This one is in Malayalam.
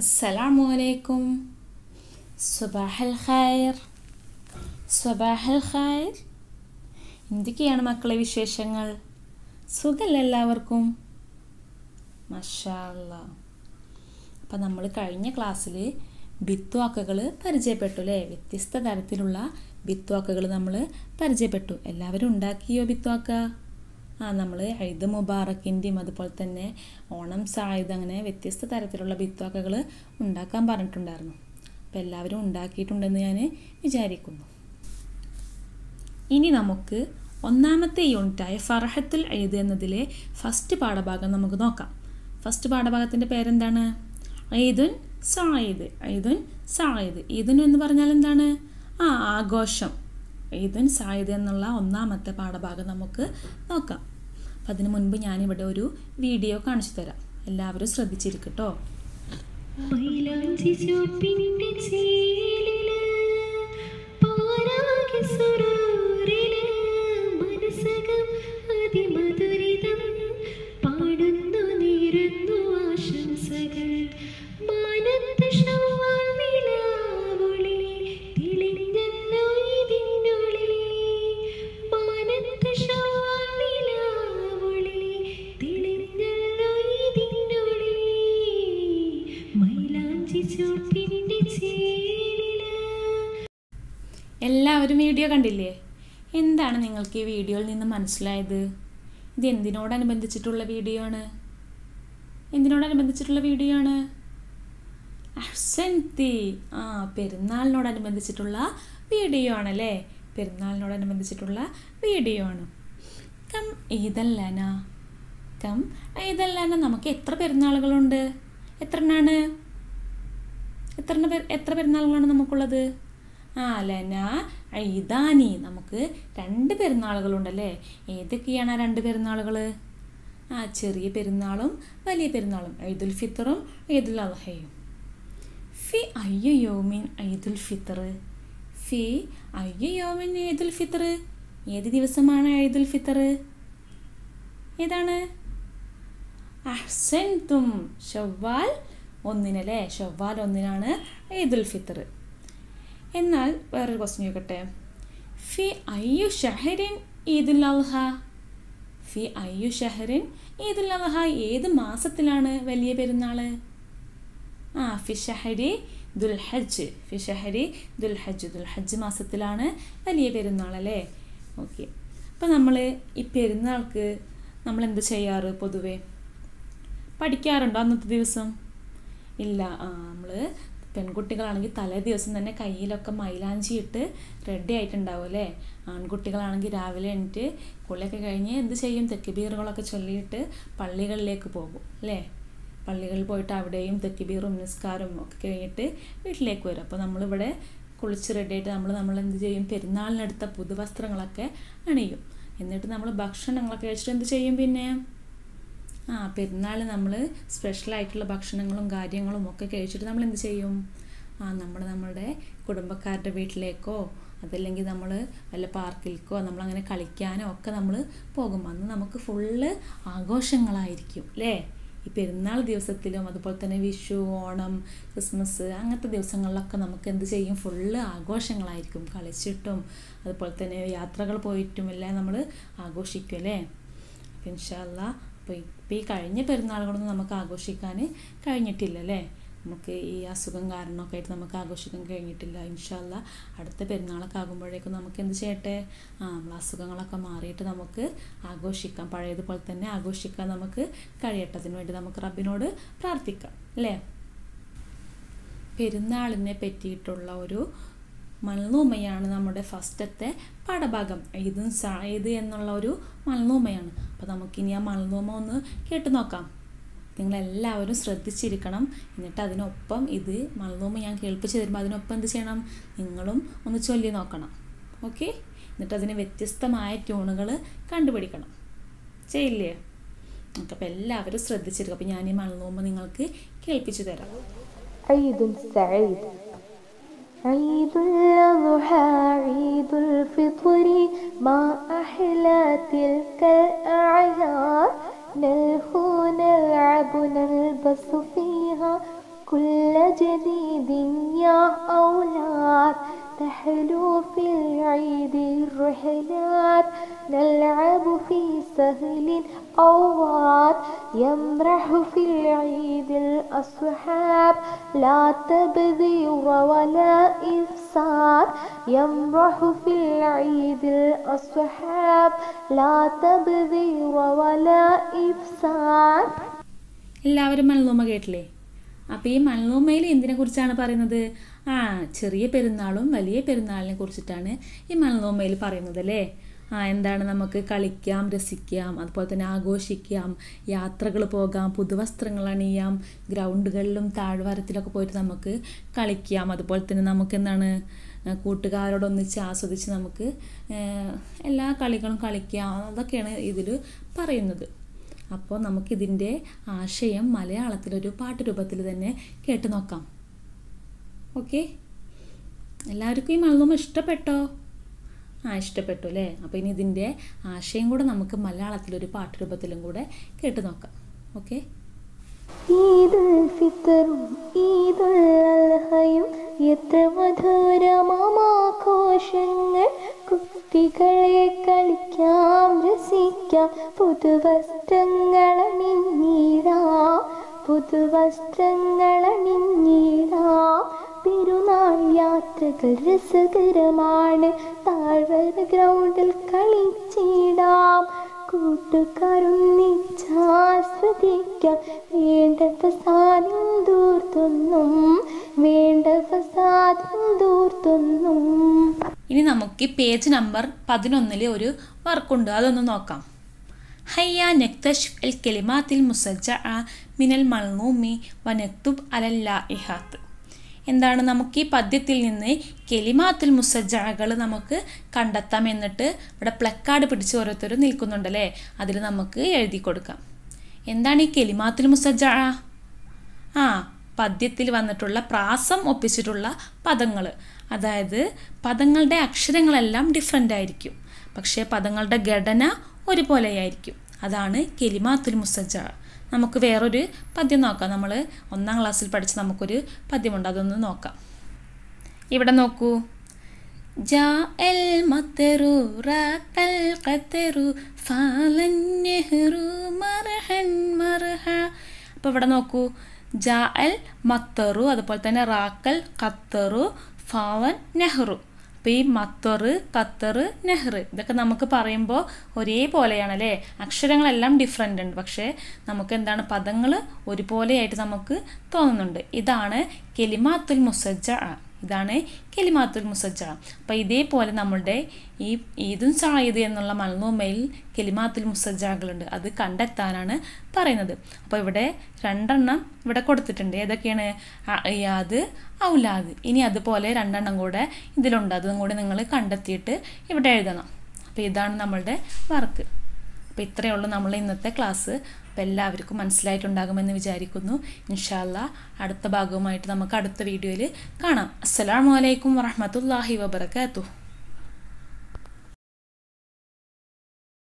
السلام عليكم صباح الخير صباح الخير എന്തൊക്കെയാണ് മക്കളെ വിശേഷങ്ങൾ സുഖമല്ല എല്ലാവർക്കും മഷാല്ല അപ്പം നമ്മൾ കഴിഞ്ഞ ക്ലാസ്സിൽ ബിത്വാക്കകൾ പരിചയപ്പെട്ടു അല്ലേ വ്യത്യസ്ത തരത്തിലുള്ള ബിത്വാക്കകൾ നമ്മൾ പരിചയപ്പെട്ടു എല്ലാവരും ഉണ്ടാക്കിയോ ബിത്വാക്ക ആ നമ്മൾ ഐദ് മുബാറക്കിൻ്റെയും അതുപോലെ തന്നെ ഓണം സായുധ അങ്ങനെ വ്യത്യസ്ത തരത്തിലുള്ള ബിത്വാക്കകൾ ഉണ്ടാക്കാൻ പറഞ്ഞിട്ടുണ്ടായിരുന്നു അപ്പോൾ എല്ലാവരും ഉണ്ടാക്കിയിട്ടുണ്ടെന്ന് ഞാൻ വിചാരിക്കുന്നു ഇനി നമുക്ക് ഒന്നാമത്തെ യൂണിറ്റായ ഫർഹത്തുൽ എഴുത് എന്നതിലെ ഫസ്റ്റ് പാഠഭാഗം നമുക്ക് നോക്കാം ഫസ്റ്റ് പാഠഭാഗത്തിൻ്റെ പേരെന്താണ് ഈദുൻ സായിദ് ഈദുൻ സായിദ് ഈദുൻ എന്ന് പറഞ്ഞാൽ എന്താണ് ആ ആഘോഷം ഈദുൻ സായിദ് എന്നുള്ള ഒന്നാമത്തെ പാഠഭാഗം നമുക്ക് നോക്കാം അപ്പം അതിന് മുൻപ് ഞാനിവിടെ ഒരു വീഡിയോ കാണിച്ചു തരാം എല്ലാവരും ശ്രദ്ധിച്ചിരിക്കട്ടോ മൈലാഞ്ചി ചുവപ്പിന്റെ ചേലില് പാരാഗി സുരൂരില് മനസ്സകം അതിമധുരിതം പാടുന്നു നേരുന്നു ആശംസകൾ മാനത്ത് ശവ്വാൽ നിലാവൊളി തെളിഞ്ഞല്ലോ ഇതിനുള്ളിൽ മാനത്ത് ശവ്വാൽ നിലാവൊളി തെളിഞ്ഞല്ലോ ഇതിനുള്ളിൽ മൈലാഞ്ചി ചുവപ്പിന്റെ ചേലില് എല്ലാവരും വീഡിയോ കണ്ടില്ലേ എന്താണ് നിങ്ങൾക്ക് ഈ വീഡിയോയിൽ നിന്ന് മനസ്സിലായത് ഇത് എന്തിനോടനുബന്ധിച്ചിട്ടുള്ള വീഡിയോ ആണ് എന്തിനോടനുബന്ധിച്ചിട്ടുള്ള വീഡിയോ ആണ് അഹ്സൻതി ആ പെരുന്നാളിനോടനുബന്ധിച്ചിട്ടുള്ള വീഡിയോ ആണല്ലേ പെരുന്നാളിനോടനുബന്ധിച്ചിട്ടുള്ള വീഡിയോ ആണ് കം ഈദല്ലന കം ഈദല്ലന നമുക്ക് എത്ര പെരുന്നാളുകളുണ്ട് എത്ര എണ്ണാണ് എത്ര എണ്ണ പെ- എത്ര പെരുന്നാളുകളാണ് നമുക്കുള്ളത് ആ ലന ഐദാനി നമുക്ക് രണ്ട് പെരുന്നാളുകളുണ്ടല്ലേ ഏതൊക്കെയാണ് ആ രണ്ട് പെരുന്നാളുകൾ ആ ചെറിയ പെരുന്നാളും വലിയ പെരുന്നാളും ഈദുൽ ഫിത്തറും ഈദുൽ അദ്ഹയും ഫി അയ്യ യോമിൻ ഈദുൽ ഫിത്തർ ഫി അയ്യ യോമിൻ ഈദുൽ ഫിത്തർ ഏത് ദിവസമാണ് ഈദുൽ ഫിത്തർ ഏതാണ് അഹ്സൻതും ഷവ്വാൽ ഒന്നിനല്ലേ ഷവ്വാൽ ഒന്നിനാണ് ഈദുൽ ഫിത്തർ എന്നാൽ വേറൊരു ക്വസ്റ്റ്യൻ ചോദിക്കട്ടെ ഫി അയ്യു ഷഹരിൻ ഈദുൽ അദ്ഹ ഫി അയ്യു ഷഹറിൻ ഈദുൽ അദ്ഹ ഏത് മാസത്തിലാണ് വലിയ പെരുന്നാൾ ആ ഫി ഷഹരി ദുൽഹജ്ജ് ഫി ഷഹരി ദുൽഹജ്ജ് ദുൽഹജ്ജ് മാസത്തിലാണ് വലിയ പെരുന്നാൾ അല്ലേ ഓക്കെ അപ്പം നമ്മൾ ഈ പെരുന്നാൾക്ക് നമ്മൾ എന്ത് ചെയ്യാറ് പൊതുവേ പഠിക്കാറുണ്ടോ അന്നത്തെ ദിവസം ഇല്ല ആ നമ്മൾ പെൺകുട്ടികളാണെങ്കിൽ തലേ ദിവസം തന്നെ കയ്യിലൊക്കെ മൈലാഞ്ചി ഇട്ട് റെഡി ആയിട്ടുണ്ടാവും അല്ലേ ആൺകുട്ടികളാണെങ്കിൽ രാവിലെ എണീറ്റ് കുളിയൊക്കെ കഴിഞ്ഞ് എന്ത് ചെയ്യും തെക്കുബീറുകളൊക്കെ ചൊല്ലിയിട്ട് പള്ളികളിലേക്ക് പോകും അല്ലേ പള്ളികളിൽ പോയിട്ട് അവിടെയും തെക്കുബീറും നിസ്കാരവും ഒക്കെ കഴിഞ്ഞിട്ട് വീട്ടിലേക്ക് വരും അപ്പോൾ നമ്മളിവിടെ കുളിച്ച് റെഡി ആയിട്ട് നമ്മൾ നമ്മൾ എന്ത് ചെയ്യും പെരുന്നാളിനെടുത്ത പുതുവസ്ത്രങ്ങളൊക്കെ അണിയും എന്നിട്ട് നമ്മൾ ഭക്ഷണങ്ങളൊക്കെ കഴിച്ചിട്ട് എന്ത് ചെയ്യും പിന്നെ ആ പെരുന്നാൾ നമ്മൾ സ്പെഷ്യലായിട്ടുള്ള ഭക്ഷണങ്ങളും കാര്യങ്ങളും ഒക്കെ കഴിച്ചിട്ട് നമ്മൾ എന്ത് ചെയ്യും ആ നമ്മൾ നമ്മുടെ കുടുംബക്കാരുടെ വീട്ടിലേക്കോ അതല്ലെങ്കിൽ നമ്മൾ വല്ല പാർക്കിലേക്കോ നമ്മളങ്ങനെ കളിക്കാനോ ഒക്കെ നമ്മൾ പോകും അന്ന് നമുക്ക് ഫുള്ള് ആഘോഷങ്ങളായിരിക്കും അല്ലേ ഈ പെരുന്നാൾ ദിവസത്തിലും അതുപോലെ തന്നെ വിഷു ഓണം ക്രിസ്മസ് അങ്ങനത്തെ ദിവസങ്ങളിലൊക്കെ നമുക്ക് എന്ത് ചെയ്യും ഫുള്ള് ആഘോഷങ്ങളായിരിക്കും കളിച്ചിട്ടും അതുപോലെ തന്നെ യാത്രകൾ പോയിട്ടും എല്ലാം നമ്മൾ ആഘോഷിക്കും അല്ലേ അപ്പം ഇൻഷാല്ല അപ്പോൾ ഇപ്പോൾ ഈ കഴിഞ്ഞ പെരുന്നാളുകളൊന്നും നമുക്ക് ആഘോഷിക്കാൻ കഴിഞ്ഞിട്ടില്ല അല്ലേ നമുക്ക് ഈ അസുഖം കാരണമൊക്കെ ആയിട്ട് നമുക്ക് ആഘോഷിക്കാൻ കഴിഞ്ഞിട്ടില്ല ഇൻഷാല്ല അടുത്ത പെരുന്നാളൊക്കെ ആകുമ്പോഴേക്കും നമുക്ക് എന്ത് ചെയ്യട്ടെ ആ നമ്മൾ അസുഖങ്ങളൊക്കെ മാറിയിട്ട് നമുക്ക് ആഘോഷിക്കാം പഴയതുപോലെ തന്നെ ആഘോഷിക്കാൻ നമുക്ക് കഴിയട്ടെ അതിനു വേണ്ടി നമുക്ക് റബ്ബിനോട് പ്രാർത്ഥിക്കാം അല്ലേ പെരുന്നാളിനെ പറ്റിയിട്ടുള്ള ഒരു മൽനൂമയാണ് നമ്മുടെ ഫസ്റ്റത്തെ പാഠഭാഗം ഈദും സായിദ് എന്നുള്ള ഒരു മൽനൂമയാണ് അപ്പോൾ നമുക്കിനി ആ മൽനൂമ ഒന്ന് കേട്ടു നോക്കാം നിങ്ങളെല്ലാവരും ശ്രദ്ധിച്ചിരിക്കണം എന്നിട്ട് അതിനൊപ്പം ഇത് മൽനൂമ ഞാൻ കേൾപ്പിച്ച് തരുമ്പോൾ അതിനൊപ്പം എന്ത് ചെയ്യണം നിങ്ങളും ഒന്ന് ചൊല്ലി നോക്കണം ഓക്കെ എന്നിട്ട് അതിന് വ്യത്യസ്തമായ ട്യൂണുകൾ കണ്ടുപിടിക്കണം ചെയ്യില്ലേ ഓക്കെ അപ്പോൾ എല്ലാവരും ശ്രദ്ധിച്ചിരിക്കും അപ്പോൾ ഞാൻ ഈ മൽനൂമ നിങ്ങൾക്ക് കേൾപ്പിച്ചു തരാം عيد سعيد عيد الأضحى عيد الفطر ما أحلى تلك الأعياد نلهو نلعب نلبس فيها كل جديد يا أولاد تحلو في العيد الرحلات نلعب في سهل أواد يمرح في العيد الأصحاب لا تبذير ولا إفساد يمرح في العيد الأصحاب لا تبذير ولا إفساد എല്ലാവരും മൽനൂമ കേട്ടില്ലേ അപ്പോൾ ഈ മൽനൂമയിൽ എന്തിനെ കുറിച്ചാണ് പറയുന്നത് ആ ചെറിയ പെരുന്നാളും വലിയ പെരുന്നാളിനെ കുറിച്ചിട്ടാണ് ഈ മൽനൂമയിൽ പറയുന്നത് അല്ലേ ആ എന്താണ് നമുക്ക് കളിക്കാം രസിക്കാം അതുപോലെ തന്നെ ആഘോഷിക്കാം യാത്രകൾ പോകാം പുതുവസ്ത്രങ്ങൾ അണിയാം ഗ്രൗണ്ടുകളിലും താഴ്വാരത്തിലൊക്കെ പോയിട്ട് നമുക്ക് കളിക്കാം അതുപോലെ തന്നെ നമുക്ക് എന്താണ് ആ, കൂട്ടുകാരോടൊന്നിച്ച് ആസ്വദിച്ച് നമുക്ക് ഏഹ്, എല്ലാ കളികളും കളിക്കാം അതൊക്കെയാണ് ഇതിൽ പറയുന്നത് അപ്പോൾ നമുക്കിതിൻ്റെ ആശയം മലയാളത്തിലൊരു പാട്ട് രൂപത്തിൽ തന്നെ കേട്ട് നോക്കാം ഓക്കെ എല്ലാവർക്കും ഈ മലനോമ ഇഷ്ടപ്പെട്ടോ ആ ഇഷ്ടപ്പെട്ടു അല്ലേ അപ്പോൾ ഇനി ഇതിൻ്റെ ആശയം കൂടെ നമുക്ക് മലയാളത്തിലൊരു പാട്ട് രൂപത്തിലും കൂടെ കേട്ട് നോക്കാം ഓക്കെ ഈദുൽ ഫിത്തറും ഈദുൽ അൽഹയും എത്ര മധുരമാഘോഷങ്ങൾ കുട്ടികളെ കളിക്കാം രസിക്കാം പുതുവസ്ത്രങ്ങളണിഞ്ഞിടാം പുതുവസ്ത്രങ്ങളണിഞ്ഞിടാം പെരുന്നാൾ യാത്രകൾ രസകരമാണ് താഴ്വര ഗ്രൗണ്ടിൽ കളിച്ചിടാം കൂട്ടുകാരൊന്നിച്ചാസ്വദിക്കാം വേണ്ടവ സാധ്യം ദൂർത്തൊന്നും വേണ്ടവ സാധ്യം ദൂർത്തൊന്നും ഇനി നമുക്ക് ഈ പേജ് നമ്പർ പതിനൊന്നിൽ ഒരു വർക്കുണ്ട് അതൊന്ന് നോക്കാം ഹയ്യ നക്തഷ് എൽ കെലിമാത്തിൽ മുസജ്ജ മിനൽ മൽനൂമി വനക്തുബ് അലല്ലാഇഹാത്ത് എന്താണ് നമുക്ക് ഈ പദ്യത്തിൽ നിന്ന് കെലിമാത്തിൽ മുസജ്ജകൾ നമുക്ക് കണ്ടെത്താം എന്നിട്ട് ഇവിടെ പ്ലക്കാർഡ് പിടിച്ച് ഓരോരുത്തരും നിൽക്കുന്നുണ്ടല്ലേ അതിൽ നമുക്ക് എഴുതി കൊടുക്കാം എന്താണ് ഈ കെലിമാത്തിൽ മുസജ്ജ ആ പദ്യത്തിൽ വന്നിട്ടുള്ള പ്രാസം ഒപ്പിച്ചിട്ടുള്ള പദങ്ങൾ അതായത് പദങ്ങളുടെ അക്ഷരങ്ങളെല്ലാം ഡിഫറെൻ്റ് ആയിരിക്കും പക്ഷേ പദങ്ങളുടെ ഘടന ഒരുപോലെയായിരിക്കും അതാണ് കെലിമാത്തുൽ മുസജ്ജ നമുക്ക് വേറൊരു പദ്യം നോക്കാം നമ്മൾ ഒന്നാം ക്ലാസ്സിൽ പഠിച്ച നമുക്കൊരു പദ്യമുണ്ട് അതൊന്ന് നോക്കാം ഇവിടെ നോക്കൂ ജാ എൽ മത്തറു റാക്കൽ ഖത്തറു ഫാലൻ നെഹ്റു മർഹൻ മർഹ അപ്പോൾ ഇവിടെ നോക്കൂ ജാ എൽ മത്തറു അതുപോലെ തന്നെ റാക്കൽ ഖത്തറു ഫാവൻ നെഹ്റു അപ്പോൾ ഈ മത്തറ് ഖത്തറ് നെഹ്റ് ഇതൊക്കെ നമുക്ക് പറയുമ്പോൾ ഒരേപോലെയാണ് അല്ലേ അക്ഷരങ്ങളെല്ലാം ഡിഫറെൻ്റ് ഉണ്ട് പക്ഷേ നമുക്ക് എന്താണ് പദങ്ങൾ ഒരുപോലെയായിട്ട് നമുക്ക് തോന്നുന്നുണ്ട് ഇതാണ് കെലിമാത്തുൽ മുസജ്ജ ഇതാണ് കെലിമാത്തുൽ മുസജ്ജ അപ്പോൾ ഇതേപോലെ നമ്മളുടെ ഈ ഈദുൻ സായിദ് എന്നുള്ള മൽനൂമയിൽ കെലിമാത്തുൽ മുസജ്ജകളുണ്ട് അത് കണ്ടെത്താനാണ് പറയുന്നത് അപ്പോൾ ഇവിടെ രണ്ടെണ്ണം ഇവിടെ കൊടുത്തിട്ടുണ്ട് ഏതൊക്കെയാണ് അയാത് ഔലാദ് ഇനി അതുപോലെ രണ്ടെണ്ണം കൂടെ ഇതിലുണ്ട് അതും കൂടി നിങ്ങൾ കണ്ടെത്തിയിട്ട് ഇവിടെ എഴുതണം അപ്പോൾ ഇതാണ് നമ്മളുടെ വർക്ക് അപ്പോൾ ഇത്രയേ ഉള്ളൂ നമ്മൾ ഇന്നത്തെ ക്ലാസ് അപ്പോൾ എല്ലാവർക്കും മനസ്സിലായിട്ടുണ്ടാകുമെന്ന് വിചാരിക്കുന്നു ഇൻഷാല്ല അടുത്ത ഭാഗവുമായിട്ട് നമുക്ക് അടുത്ത വീഡിയോയിൽ കാണാം അസ്സലാമു അലൈക്കും വറഹമത്തല്ലാഹി വബർക്കാത്തു